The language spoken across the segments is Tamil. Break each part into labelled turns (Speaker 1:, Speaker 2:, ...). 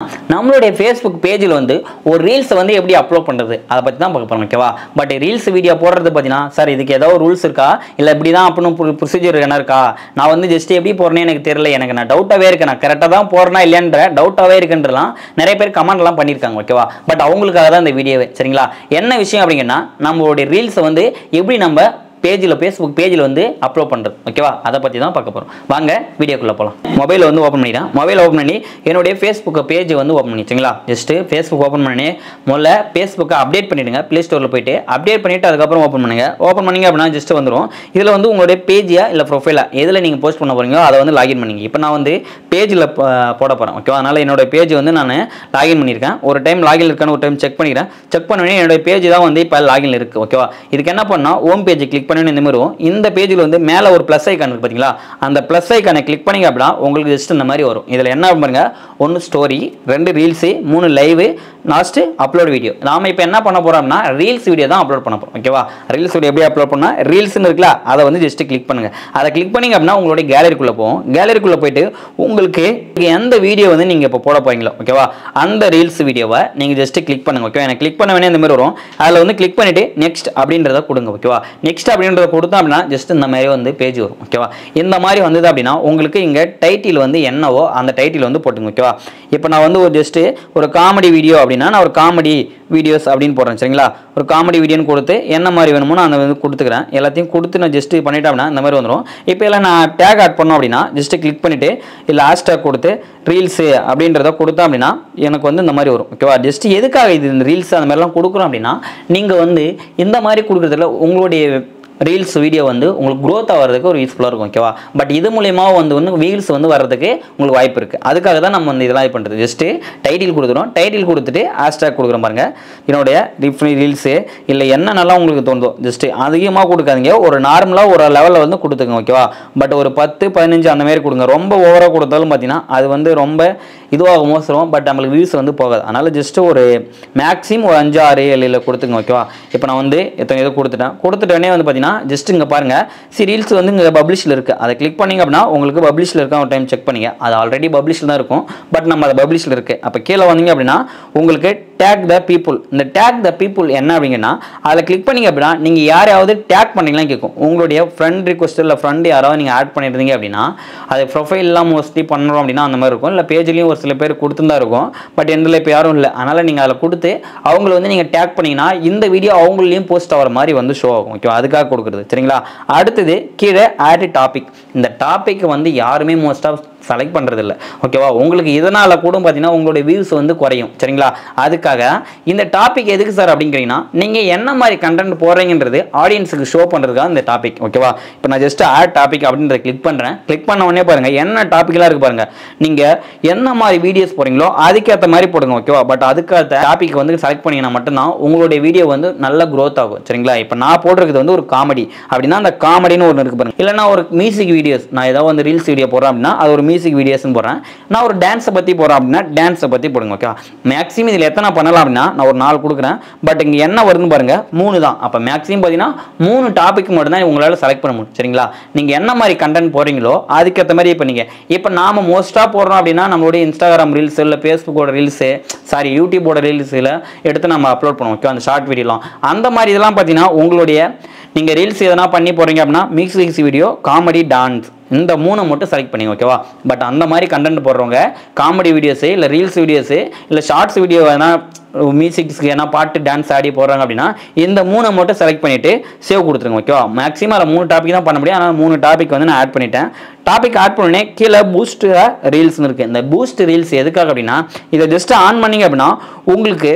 Speaker 1: நம்மளுடைய ஃபேஸ்புக் பேஜில் வந்து ஒரு ரீல்ஸை வந்து எப்படி அப்லோட் பண்ணுறது அதை பற்றி தான் பார்க்க போகிறோம் ஓகேவா பட் ரீல்ஸ் வீடியோ போடுறது பார்த்தீங்கன்னா சார் இதுக்கு ஏதாவது ரூல்ஸ் இருக்கா இல்லை இப்படி தான் அப்படின்னு ப்ரொசீஜர் என்ன இருக்கா நான் வந்து ஜஸ்ட் எப்படி போடுறேன்னு எனக்கு தெரியல எனக்கு நான் டவுட்டாகவே இருக்கேன் நான் கரெக்டாக தான் போடுறேனா இல்லையான்ற டவுட்டாகவே இருக்குன்றலாம் நிறைய பேர் கமெண்ட்லாம் பண்ணியிருக்காங்க ஓகேவா பட் அவங்களுக்காக தான் இந்த வீடியோவே சரிங்களா என்ன விஷயம் அப்படிங்கன்னா நம்மளுடைய ரீல்ஸை வந்து எப்படி நம்ம பேஜில் ஃபேஸ்புக் பேஜில் வந்து அப்லோட் பண்ணுறது ஓகேவா அதை பற்றி தான் பார்க்க போகிறோம் வாங்க வீடியோக்குள்ளே போகலாம் மொபைல் வந்து ஓப்பன் பண்ணிக்கிறேன் மொபைல் ஓப்பன் பண்ணி என்னுடைய ஃபேஸ்புக் பேஜ் வந்து ஓப்பன் பண்ணிச்சிங்களா ஜஸ்ட்டு ஃபேஸ்புக் ஓப்பன் பண்ணி முதல்ல ஃபேஸ்புக்கை அப்டேட் பண்ணிவிடுங்க ப்ளே ஸ்டோரில் போயிட்டு அப்டேட் பண்ணிவிட்டு அதுக்கப்புறம் ஓப்பன் பண்ணுங்க ஓப்பன் பண்ணிங்க அப்படின்னா ஜஸ்ட் வந்துடும் இதில் வந்து உங்களுடைய பேஜியா இல்லை ப்ரொஃபைலா எதில் நீங்கள் போஸ்ட் பண்ண போகிறீங்களோ அதை வந்து லாகின் பண்ணிங்க இப்போ நான் வந்து பேஜில் போட போகிறேன் ஓகேவா அதனால் என்னோட பேஜ் வந்து நான் லாகின் பண்ணியிருக்கேன் ஒரு டைம் லாகின் இருக்கான்னு ஒரு டைம் செக் பண்ணிக்கிறேன் செக் பண்ணி என்னோட பேஜ் தான் வந்து இப்போ லாகின் இருக்குது ஓகேவா இதுக்கு என்ன பண்ணால் ஹோம் பேஜ் கிளிக் பண்ணி இந்த மாதிரி வரும் இந்த பேஜில் வந்து மேலே ஒரு ப்ளஸ் ஐக்கான் இருக்குது பார்த்தீங்களா அந்த ப்ளஸ் ஐக்கானை கிளிக் பண்ணிங்க அப்படின்னா உங்களுக்கு ஜஸ்ட் இந்த மாதிரி வரும் இதில் என்ன பாருங்க ஒன்று ஸ்டோரி ரெண்டு ரீல்ஸு மூணு லைவு லாஸ்ட்டு அப்லோட் வீடியோ நாம இப்போ என்ன பண்ண போகிறோம்னா ரீல்ஸ் வீடியோ தான் அப்லோட் பண்ண போகிறோம் ஓகேவா ரீல்ஸ் வீடியோ எப்படி அப்லோட் பண்ணால் ரீல்ஸ்னு இருக்குல்ல அதை வந்து ஜஸ்ட் கிளிக் பண்ணுங்க அதை கிளிக் பண்ணிங்க அப்படின்னா உங்களுடைய கேலரிக்குள்ளே போகும் கேலரிக்குள்ளே போயிட்டு உங்களுக்கு எந்த வீடியோ வந்து நீங்கள் இப்போ போட போறீங்களோ ஓகேவா அந்த ரீல்ஸ் வீடியோவை நீங்கள் ஜஸ்ட் கிளிக் பண்ணுங்க ஓகேவா எனக்கு கிளிக் பண்ண வேணே இந்த மாதிரி வரும் அதில் வந்து கிளிக் பண்ணிட்டு நெக்ஸ்ட் அப்படின்றத கொடுங்க ஓகேவா நெக்ஸ்ட் அப்படின்றத கொடுத்தோம் அப்படின்னா ஜஸ்ட் இந்த மாதிரி வந்து பேஜ் வரும் ஓகேவா இந்த மாதிரி வந்தது அப்படின்னா உங்களுக்கு இங்கே டைட்டில் வந்து என்னவோ அந்த டைட்டில் வந்து போட்டுங்க ஓகேவா இப்போ நான் வந்து ஒரு ஜஸ்ட்டு ஒரு காமெடி வீடியோ அப்படின்னா நான் ஒரு காமெடி வீடியோஸ் அப்படின்னு போடுறேன் சரிங்களா ஒரு காமெடி வீடியோன்னு கொடுத்து என்ன மாதிரி வேணுமோ நான் அதை வந்து கொடுத்துக்கிறேன் எல்லாத்தையும் கொடுத்து நான் ஜஸ்ட் பண்ணிட்டேன் அப்படின்னா இந்த மாதிரி வந்துடும் இப்போ எல்லாம் நான் டேக் ஆட் பண்ணோம் அப்படின்னா ஜஸ்ட் கிளிக் பண்ணிவிட்டு இல்லை ஹேஷ்டேக் கொடுத்து ரீல்ஸு அப்படின்றத கொடுத்தோம் அப்படின்னா எனக்கு வந்து இந்த மாதிரி வரும் ஓகேவா ஜஸ்ட் எதுக்காக இது இந்த ரீல்ஸ் அந்த மாதிரிலாம் கொடுக்குறோம் அப்படின்னா நீங்கள் வந்து இந்த மாதிரி கொடுக்குறதுல உங்களுடைய ரீல்ஸ் வீடியோ வந்து உங்களுக்கு growth ஆகிறதுக்கு ஒரு யூஸ்ஃபுல்லாக இருக்கும் ஓகேவா பட் இது மூலயமா வந்து வந்து வீல்ஸ் வந்து வர்றதுக்கு உங்களுக்கு வாய்ப்பு இருக்குது அதுக்காக தான் நம்ம வந்து இதெல்லாம் இது பண்ணுறது ஜஸ்ட்டு டைட்டில் கொடுத்துரும் டைட்டில் கொடுத்துட்டு ஹேஷ்டேக் கொடுக்குறோம் பாருங்க என்னுடைய ரிஃப்ரி ரீல்ஸு இல்லை என்னென்னலாம் உங்களுக்கு தோணுதோ ஜஸ்ட்டு அதிகமாக கொடுக்காதீங்க ஒரு நார்மலாக ஒரு லெவலில் வந்து கொடுத்துங்க ஓகேவா பட் ஒரு பத்து பதினஞ்சு அந்த மாதிரி கொடுங்க ரொம்ப ஓவராக கொடுத்தாலும் பார்த்தீங்கன்னா அது வந்து ரொம்ப இதுவாக மோசம் பட் நம்மளுக்கு வியூஸ் வந்து போகாது அதனால் ஜஸ்ட்டு ஒரு மேக்ஸிமம் ஒரு அஞ்சு ஆறு ஏழில் கொடுத்துங்க ஓகேவா இப்போ நான் வந்து எத்தனை இது கொடுத்துட்டேன் கொடுத்துட்டோடனே வந்து பார்த்தீங்கன்னா ஜஸ்ட் இங்கே பாருங்கள் சி ரீல்ஸ் வந்து இங்கே பப்ளிஷில் இருக்குது அதை கிளிக் பண்ணிங்க அப்படின்னா உங்களுக்கு பப்ளிஷில் இருக்க ஒரு டைம் செக் பண்ணிங்க அது ஆல்ரெடி பப்ளிஷில் தான் இருக்கும் பட் நம்ம அதை பப்ளிஷில் இருக்குது அப்போ கீழே வந்தீங்க அப்படின்னா உங்களுக்கு டேக் த பீப்புள் இந்த டேக் த பீப்புள் என்ன அப்படிங்கன்னா அதில் கிளிக் பண்ணிங்க அப்படின்னா நீங்கள் யாரையாவது டேக் பண்ணீங்களாம் கேட்கும் உங்களுடைய ஃப்ரெண்ட் ரிக்வஸ்ட் இல்லை ஃப்ரெண்டு யாராவது நீங்கள் ஆட் பண்ணியிருந்தீங்க அப்படின்னா அது ப்ரொஃபைல்லாம் மோஸ்ட்லி பண்ணுறோம் அப்படின்னா அந்த மாதிரி இருக்கும் இல்லை பேஜ்லேயும் ஒரு சில பேர் கொடுத்துருந்தா இருக்கும் பட் எந்தில் இப்போ யாரும் இல்லை அதனால் நீங்கள் அதில் கொடுத்து அவங்கள வந்து நீங்கள் டேக் பண்ணீங்கன்னா இந்த வீடியோ அவங்களையும் போஸ்ட் ஆகிற மாதிரி வந்து ஷோ ஆகும் ஓகேவா அதுக்காக கொடுக்குறது சரிங்களா அடுத்தது கீழே ஆட் டாபிக் இந்த டாபிக் வந்து யாருமே மோஸ்ட்டாக செலக்ட் பண்ணுறது இல்லை ஓகேவா உங்களுக்கு இதனால் கூட பார்த்தீங்கன்னா உங்களுடைய வியூஸ் வந்து குறையும் சரிங்களா அதுக்காக இந்த டாபிக் எதுக்கு சார் அப்படிங்கிறீங்கன்னா நீங்கள் என்ன மாதிரி கண்டென்ட் போடுறீங்கன்றது ஆடியன்ஸுக்கு ஷோ பண்ணுறதுக்காக இந்த டாபிக் ஓகேவா இப்போ நான் ஜஸ்ட் ஆட் டாபிக் அப்படின்றத கிளிக் பண்ணுறேன் கிளிக் பண்ண உடனே பாருங்கள் என்ன டாப்பிக்லாம் இருக்குது பாருங்கள் நீங்கள் என்ன மாதிரி வீடியோஸ் போடுறீங்களோ அதுக்கேற்ற மாதிரி போடுங்க ஓகேவா பட் அதுக்கேற்ற டாபிக் வந்து செலக்ட் பண்ணிங்கன்னா மட்டும்தான் உங்களுடைய வீடியோ வந்து நல்ல growth ஆகும் சரிங்களா இப்போ நான் போடுறது வந்து ஒரு காமெடி அப்படின்னா அந்த காமெடின்னு ஒன்று இருக்கு பாருங்க இல்லைனா ஒரு மியூசிக் வீடியோஸ் நான் ஏதாவது வந்து ரீல்ஸ் வீடியோ போடுறேன் அப்படின்னா அது ஒரு மியூசிக் வீடியோஸ்னு போடுறேன் நான் ஒரு டான்ஸை பற்றி போடுறேன் அப்படின்னா டான்ஸை பற்றி போடுங்க ஓகேவா மேக்ஸிமம் இதில் எத்தனை பண்ணலாம் அப்படின்னா நான் ஒரு நாலு கொடுக்குறேன் பட் இங்கே என்ன வருதுன்னு பாருங்க மூணு தான் அப்போ மேக்ஸிமம் பார்த்தீங்கன்னா மூணு டாபிக் மட்டும் தான் உங்களால் செலக்ட் பண்ண முடியும் சரிங்களா நீங்கள் என்ன மாதிரி கண்டென்ட் போடுறீங்களோ அதுக்கேற்ற மாதிரி இப்போ நீங்கள் இப்போ நாம மோஸ்ட்டாக போடுறோம் அப்படின்னா நம்மளுடைய இன்ஸ்டாகிராம் ரீல்ஸ் இல்லை ஃபேஸ்புக்கோட ரீல்ஸு சாரி யூடியூபோட ரீல்ஸில் எடுத்து நம்ம அப்லோட் பண்ணுவோம் ஓகே அந்த ஷார்ட் வீடியோலாம் அந்த மாதிரி இதெல்லாம் பார்த்தீங்கன்னா உங்களுடைய நீங்கள் ரீல்ஸ் எதனா பண்ணி போடுறீங்க அப்படின்னா மிக்ஸ் வீடியோ காமெடி டான்ஸ் இந்த மூணை மட்டும் செலக்ட் பண்ணிங்க ஓகேவா பட் அந்த மாதிரி கண்டென்ட் போடுறவங்க காமெடி வீடியோஸு இல்லை ரீல்ஸ் வீடியோஸு இல்லை ஷார்ட்ஸ் வீடியோ வேணா மியூசிக்ஸ்க்கு ஏன்னா பாட்டு டான்ஸ் ஆடி போடுறாங்க அப்படின்னா இந்த மூணை மட்டும் செலக்ட் பண்ணிட்டு சேவ் கொடுத்துருங்க ஓகேவா மேக்ஸிமம் அதில் மூணு டாபிக் தான் பண்ண முடியும் ஆனால் மூணு டாபிக் வந்து நான் ஆட் பண்ணிட்டேன் டாபிக் ஆட் பண்ணோடனே கீழே பூஸ்ட் ரீல்ஸ்னு இருக்குது இந்த பூஸ்ட் ரீல்ஸ் எதுக்காக அப்படின்னா இதை ஜஸ்ட் ஆன் பண்ணீங்க அப்படின்னா உங்களுக்கு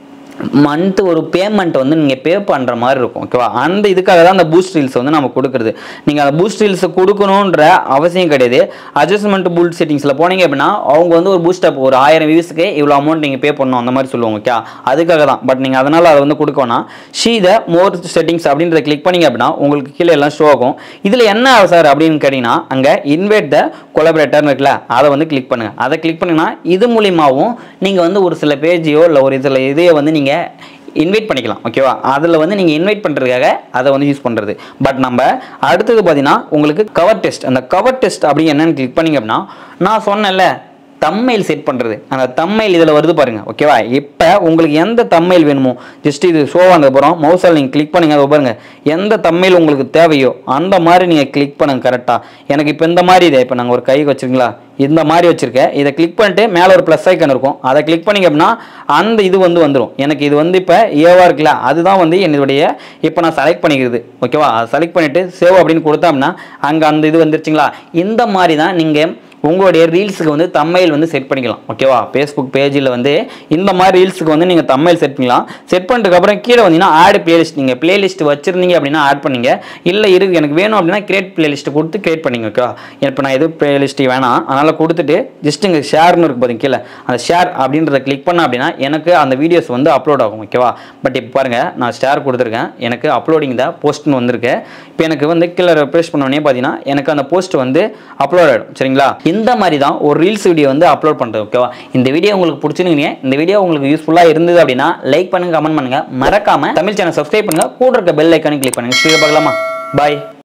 Speaker 1: மந்த் ஒரு பேமெண்ட் வந்து நீங்கள் பே பண்ணுற மாதிரி இருக்கும் ஓகேவா அந்த இதுக்காக தான் அந்த பூஸ்ட் ரீல்ஸ் வந்து நம்ம கொடுக்குறது நீங்கள் அந்த பூஸ்ட் ரீல்ஸ் கொடுக்கணுன்ற அவசியம் கிடையாது அட்ஜஸ்ட்மெண்ட் புல் செட்டிங்ஸில் போனீங்க அப்படின்னா அவங்க வந்து ஒரு பூஸ்ட் அப் ஒரு ஆயிரம் வியூஸ்க்கு இவ்வளோ அமௌண்ட் நீங்கள் பே பண்ணணும் அந்த மாதிரி சொல்லுவாங்க ஓகே அதுக்காக தான் பட் நீங்கள் அதனால் அதை வந்து கொடுக்கணும் ஷீ த மோர் செட்டிங்ஸ் அப்படின்றத கிளிக் பண்ணீங்க அப்படின்னா உங்களுக்கு கீழே எல்லாம் ஷோ ஆகும் இதில் என்ன சார் அப்படின்னு கேட்டிங்கன்னா அங்கே இன்வைட் த கொலபரேட்டர்னு இருக்குல்ல அதை வந்து கிளிக் பண்ணுங்க அதை கிளிக் பண்ணிங்கன்னா இது மூலியமாகவும் நீங்கள் வந்து ஒரு சில பேஜையோ இல்லை ஒரு சில இதையோ வந்து நீங்கள் இன்வைட் பண்ணிக்கலாம் ஓகேவா அதில் வந்து நீங்கள் இன்வைட் பண்ணுறதுக்காக அதை வந்து யூஸ் பண்ணுறது பட் நம்ம அடுத்தது பார்த்தீங்கன்னா உங்களுக்கு கவர் டெஸ்ட் அந்த கவர் டெஸ்ட் அப்படி என்னன்னு கிளிக் பண்ணிங்க அப்படின்னா நான் சொன்னேன்ல தம்மைல் செட் பண்ணுறது அந்த தம்மைல் இதில் வருது பாருங்க ஓகேவா இப்போ உங்களுக்கு எந்த தம்மைல் வேணுமோ ஜஸ்ட் இது ஷோவானது அப்புறம் மவுஸால் நீங்கள் கிளிக் பண்ணுங்க அதை பாருங்க எந்த தம்மைல் உங்களுக்கு தேவையோ அந்த மாதிரி நீங்கள் கிளிக் பண்ணுங்க கரெக்டாக எனக்கு இப்போ இந்த மாதிரி இதை இப்போ நாங்கள் ஒரு கை வச்சுருங்களா இந்த மாதிரி வச்சுருக்கேன் இதை கிளிக் பண்ணிட்டு மேலே ஒரு ப்ளஸ் ஐக்கன் இருக்கும் அதை கிளிக் பண்ணிங்க அப்படின்னா அந்த இது வந்து வந்துடும் எனக்கு இது வந்து இப்போ ஏவா இருக்குல்ல அதுதான் வந்து என்னுடைய இப்போ நான் செலக்ட் பண்ணிக்கிறது ஓகேவா அதை செலக்ட் பண்ணிவிட்டு சேவ் அப்படின்னு கொடுத்தோம்னா அங்கே அந்த இது வந்துருச்சுங்களா இந்த மாதிரி தான் நீங்கள் உங்களுடைய ரீல்ஸுக்கு வந்து தம்மைல் வந்து செட் பண்ணிக்கலாம் ஓகேவா ஃபேஸ்புக் பேஜில் வந்து இந்த மாதிரி ரீல்ஸுக்கு வந்து நீங்கள் தம்மைல் செட் பண்ணிக்கலாம் செட் பண்ணிட்டுக்கப்புறம் கீழே வந்தீங்கன்னா ஆட் பிளேலிஸ்ட் நீங்கள் பிளேலிஸ்ட் வச்சிருந்தீங்க அப்படின்னா ஆட் பண்ணீங்க இல்லை இருக்கு எனக்கு வேணும் அப்படின்னா கிரியேட் பிளேலிஸ்ட் கொடுத்து கிரியேட் பண்ணிங்க ஓகேவா இப்போ நான் எதுவும் பிளேலிஸ்ட் வேணாம் அதனால் கொடுத்துட்டு ஜஸ்ட் இங்கே ஷேர்னு இருக்கு பாருங்க கீழே அந்த ஷேர் அப்படின்றத கிளிக் பண்ண அப்படின்னா எனக்கு அந்த வீடியோஸ் வந்து அப்லோட் ஆகும் ஓகேவா பட் இப்போ பாருங்கள் நான் ஷேர் கொடுத்துருக்கேன் எனக்கு அப்லோடிங் தான் போஸ்ட்னு வந்திருக்கு இப்போ எனக்கு வந்து கீழே ரெப்ரேஸ் பண்ணோடனே பார்த்தீங்கன்னா எனக்கு அந்த போஸ்ட் வந்து அப்லோட் ஆகிடும் சரிங்களா இந்த மாதிரி தான் ஒரு ரீல்ஸ் வீடியோ வந்து அப்லோட் பண்ணுறது ஓகேவா இந்த வீடியோ உங்களுக்கு பிடிச்சிருந்தீங்க இந்த வீடியோ உங்களுக்கு யூஸ்ஃபுல்லாக இருந்தது அப்படின்னா லைக் பண்ணுங்க கமெண்ட் பண்ணுங்க மறக்காம தமிழ் சேனல் சப்ஸ்கிரைப் பண்ணுங்க கூட இருக்க பெல் ஐக்கானு கிளிக் பண்ணுங்க ஸ்ரீ பார்க்கலாமா பாய்